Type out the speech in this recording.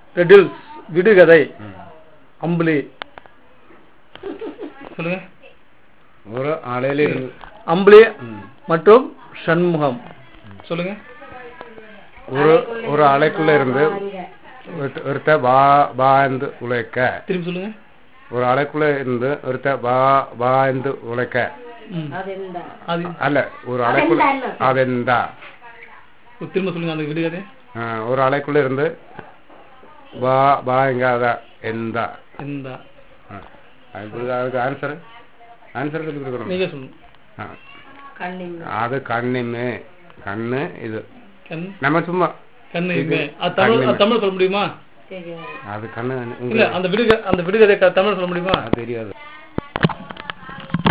Riddles விடுகதை ம். அம்புலி சொல்லுங்க ஒரு ஆலையில இருந்து அம்புலி ம். மற்றும் சண்முகம் சொல்லுங்க ஒரு ஒரு அலைக்குள்ள இருந்து ஒருத்த- ஒருத்த பா பா என்று உழைக்க திரும்பி சொல்லுங்க ஒரு அலைக்குள்ள இருந்து ஒருத்த பா பா என்று உழைக்க ம். ಅದೆಂದ அது அல்ல ஒரு அலைக்குள்ள அதெந்தா என்ன? அதெந்தா திரும்ப சொல்லுங்க அந்த விடுகதை ஆ, ஒரு அலைக்குள்ள இருந்து பா பாங்காத எந்தா இந்த ஆ. அது அதுக்கு ஆன்சர் ஆன்சர் சொல்லி கொடுக்கணும் நீங்க சொல்லுங்க ஆ. ಕಣ್ಣಿಂದ அது கண்ணுமே கண்ணு இது கண் நம்ம சும்மா கண்ணு இது இம்மே. அது தமிழ் கண்ணு அது தமிழ் சொல்ல முடியுமா ಹೇಗೆ அது கண்ணு இல்ல உங்களுக்கு அந்த விடுக அந்த விடுகதை க- தமிழ் சொல்ல முடியுமா அது தெரியாது